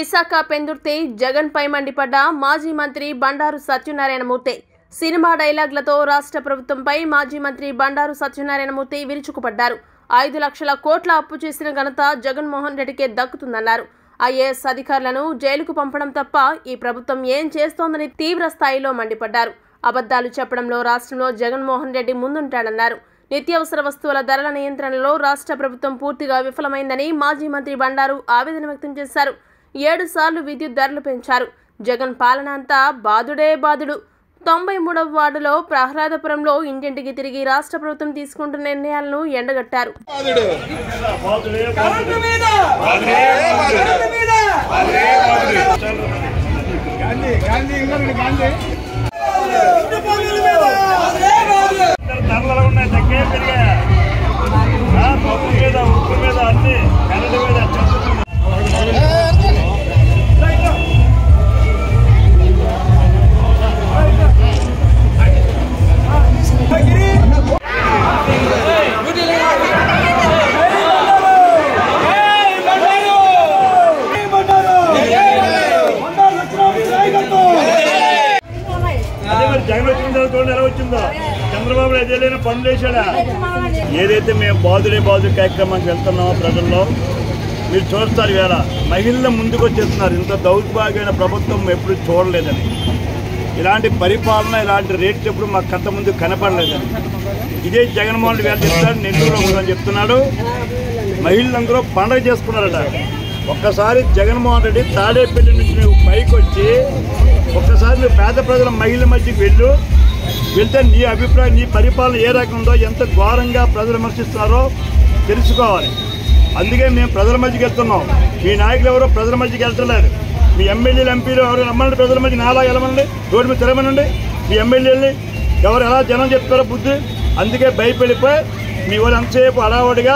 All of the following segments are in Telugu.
విశాఖ పెందుర్తి జగన్ పై మండిపడ్డ మాజీ మంత్రి బండారు సత్యనారాయణమూర్తి సినిమా డైలాగ్లతో రాష్ట్ర ప్రభుత్వంపై మాజీ మంత్రి బండారు సత్యనారాయణమూర్తి విరుచుకుపడ్డారు ఐదు లక్షల కోట్ల అప్పు చేసిన ఘనత జగన్మోహన్ రెడ్డికే దక్కుతుందన్నారు ఐఏఎస్ అధికారులను జైలుకు పంపడం తప్ప ఈ ప్రభుత్వం ఏం చేస్తోందని తీవ్ర స్థాయిలో మండిపడ్డారు అబద్ధాలు చెప్పడంలో రాష్ట్రంలో జగన్మోహన్ రెడ్డి ముందుంటాడన్నారు నిత్యావసర వస్తువుల ధరల నియంత్రణలో రాష్ట్ర ప్రభుత్వం పూర్తిగా విఫలమైందని మాజీ మంత్రి బండారు ఆవేదన వ్యక్తం చేశారు ఏడు సార్లు విద్యుత్ ధరలు పెంచారు జగన్ పాలన అంతా బాదుడే బాదుడు తొంభై మూడవ వార్డులో ప్రహ్లాదపురంలో ఇంటింటికి తిరిగి రాష్ట్ర ప్రభుత్వం తీసుకుంటున్న నిర్ణయాలను ఎండగట్టారు కరెంటు మీద కరెంటు మీద ఇంటి పన్నుల మీద అదే బాధలు. ధరలు ఉన్నాయి తగ్గే పెరిగాయా ఆ, పప్పు మీద ఉప్పు మీద అన్ని కరెంటు మీద చదువుతుంది అదే మరి జగన్ వచ్చిన తర్వాత చూడండి ఎలా వచ్చిందో చంద్రబాబు నాయుడు ఏదైనా పనులు వేసాడా ఏదైతే మేము బాధుడే బాధు కార్యక్రమానికి వెళ్తున్నామో ప్రజల్లో మీరు చూస్తారు వేళ మహిళల ముందుకు వచ్చేస్తున్నారు ఇంత దౌర్భాగ్యమైన ప్రభుత్వం ఎప్పుడు చూడలేదని ఇలాంటి పరిపాలన ఇలాంటి రేట్లు ఎప్పుడు మాకు కథ ముందు కనపడలేదని ఇదే జగన్మోహన్ రెడ్డి గారు చెప్తాడు నెల్లూరులో కూడా చెప్తున్నాడు మహిళలందరూ పండగ చేసుకున్నారట ఒక్కసారి జగన్మోహన్ రెడ్డి తాడేపల్లి నుంచి నువ్వు పైకి వచ్చి ఒక్కసారి నువ్వు పేద ప్రజల మహిళల మధ్యకి వెళ్ళు వెళ్తే నీ అభిప్రాయం నీ పరిపాలన ఏ రకం ఉందో ఎంత ఘోరంగా ప్రజలు విమర్శిస్తున్నారో తెలుసుకోవాలి అందుకే మేము ప్రజల మధ్యకి వెళ్తున్నాం మీ నాయకులు ఎవరో ప్రజల మధ్యకి వెళ్తలేరు మీ ఎమ్మెల్యేలు ఎంపీలు ఎవరు రమ్మనండి ప్రజల మధ్య నాలా వెళ్ళమనండి రోడ్డు మీద తిరగమనండి మీ ఎమ్మెల్యేలని ఎవరు ఎలా జనం చెప్తారో బుద్ధి అందుకే భయపడిపోయి మీ వాళ్ళు ఎంతసేపు అడావడిగా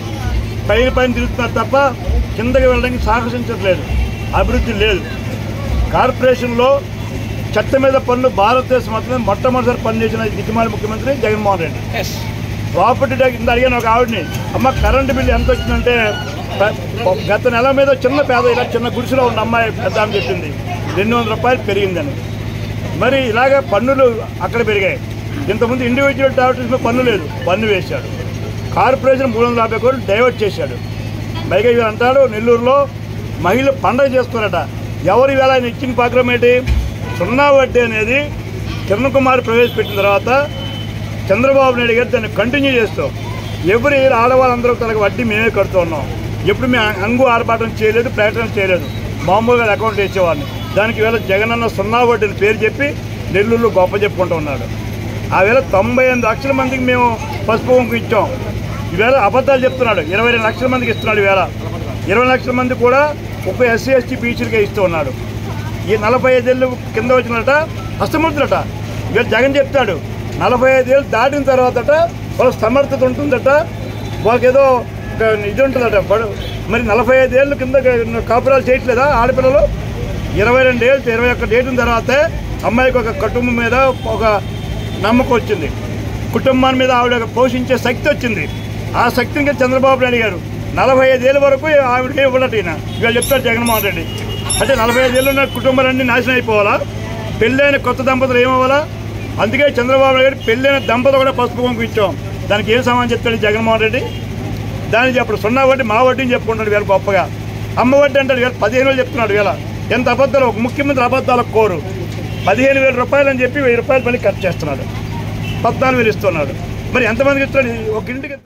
పైన పైన తిరుగుతున్నారు తప్ప కిందకి వెళ్ళడానికి సాహసించట్లేదు అభివృద్ధి లేదు కార్పొరేషన్లో చెత్త మీద పన్ను భారతదేశం మొత్తం మొట్టమొదటిసారి పన్ను చేసిన దిక్కుమాలి ముఖ్యమంత్రి జగన్మోహన్ రెడ్డి ప్రాపర్టీ ట్యాక్స్ ఇంత అడిగాను ఒక ఆవిడని అమ్మ కరెంటు బిల్లు ఎంత వచ్చిందంటే ప- గత నెల మీద చిన్న పేద ఇలా చిన్న గుడిసెలో ఉన్న అమ్మాయి పెద్ద అని చెప్పింది రెండు వందల రూపాయలు పెరిగిందని మరి ఇలాగ పన్నులు అక్కడ పెరిగాయి ఇంతకుముందు ఇండివిజువల్ టాబ్లెట్స్ మీద పన్ను లేదు పన్ను వేశాడు కార్పొరేషన్ మూడు వందల యాభై కోట్లు డైవర్ట్ చేశాడు పైగా ఇవి అంటాడు నెల్లూరులో మహిళలు పండగ చేస్తున్నారట ఎవరు ఇవాళ ఆయన ఇచ్చిన పత్రం ఏంటి సున్నా వడ్డీ అనేది కిరణ్ కుమార్ ప్రవేశపెట్టిన తర్వాత చంద్రబాబు నాయుడు గారు దాన్ని కంటిన్యూ చేస్తూ ఎవరి ఆడవాళ్ళందరూ తనకు వడ్డీ మేమే కడుతూ ఉన్నాం ఎప్పుడు మేము అంగు ఆర్భాటం చేయలేదు ప్రకటన చేయలేదు మామూలుగా అకౌంట్ వేసేవాడిని దానికి వేళ జగనన్న సున్నా వడ్డీని పేరు చెప్పి నెల్లూరులో గొప్ప చెప్పుకుంటూ ఉన్నాడు ఆ వేళ తొంభై ఎనిమిది లక్షల మందికి మేము పసుపు కుంకుమ ఇచ్చాం ఈవేళ అబద్ధాలు చెప్తున్నాడు ఇరవై రెండు లక్షల మందికి ఇస్తున్నాడు ఈవేళ ఇరవై లక్షల మంది కూడా ఒక ఎస్సీ ఎస్టీ బీసీలకే ఇస్తూ ఉన్నాడు ఈ నలభై ఐదేళ్ళు కింద వచ్చినట హస్తమూర్తులట ఇవాళ జగన్ చెప్తాడు నలభై ఐదేళ్ళు దాటిన తర్వాతట వాళ్ళ సమర్థత ఉంటుందట వాళ్ళకి ఏదో ఒక ఇది ఉంటుందట బడు మరి నలభై ఐదేళ్ళు కింద కాపురాలు చేయట్లేదా ఆడపిల్లలు ఇరవై రెండు ఏళ్ళు ఇరవై ఒక్క డేటిన తర్వాతే అమ్మాయికి ఒక కుటుంబం మీద ఒక నమ్మకం వచ్చింది కుటుంబాన్ని మీద ఆవిడ పోషించే శక్తి వచ్చింది ఆ శక్తిని ఇంకా చంద్రబాబు నాయుడు గారు నలభై ఐదేళ్ళ వరకు ఆవిడకే ఇవ్వడట ఈయన ఇవాళ చెప్తారు జగన్మోహన్ రెడ్డి అంటే నలభై ఐదేళ్ళు ఉన్న కుటుంబాలన్నీ నాశనం అయిపోవాలా పెళ్ళైన కొత్త దంపతులు ఏమవ్వాలా అందుకే చంద్రబాబు నాయుడు గారు పెళ్ళైన దంపతులు కూడా పసుపు కుంకుమ ఇచ్చాం దానికి ఏం సమానం చెప్తాడు ఈ జగన్మోహన్ రెడ్డి దానికి చెప్పడు సున్నా వడ్డీ మా వడ్డీని చెప్పుకుంటాడు వీళ్ళ గొప్పగా అమ్మ వడ్డీ అంటాడు వీళ్ళ పదిహేను వేలు చెప్తున్నాడు వీళ్ళ ఎంత అబద్ధాలు ఒక ముఖ్యమంత్రి అబద్ధాలకు కోరు పదిహేను వేల రూపాయలు అని చెప్పి వెయ్యి రూపాయలు మళ్ళీ ఖర్చు చేస్తున్నాడు పద్నాలుగు వేలు ఇస్తున్నాడు మరి ఎంతమందికి ఇస్తున్నాడు ఒక ఇంటికి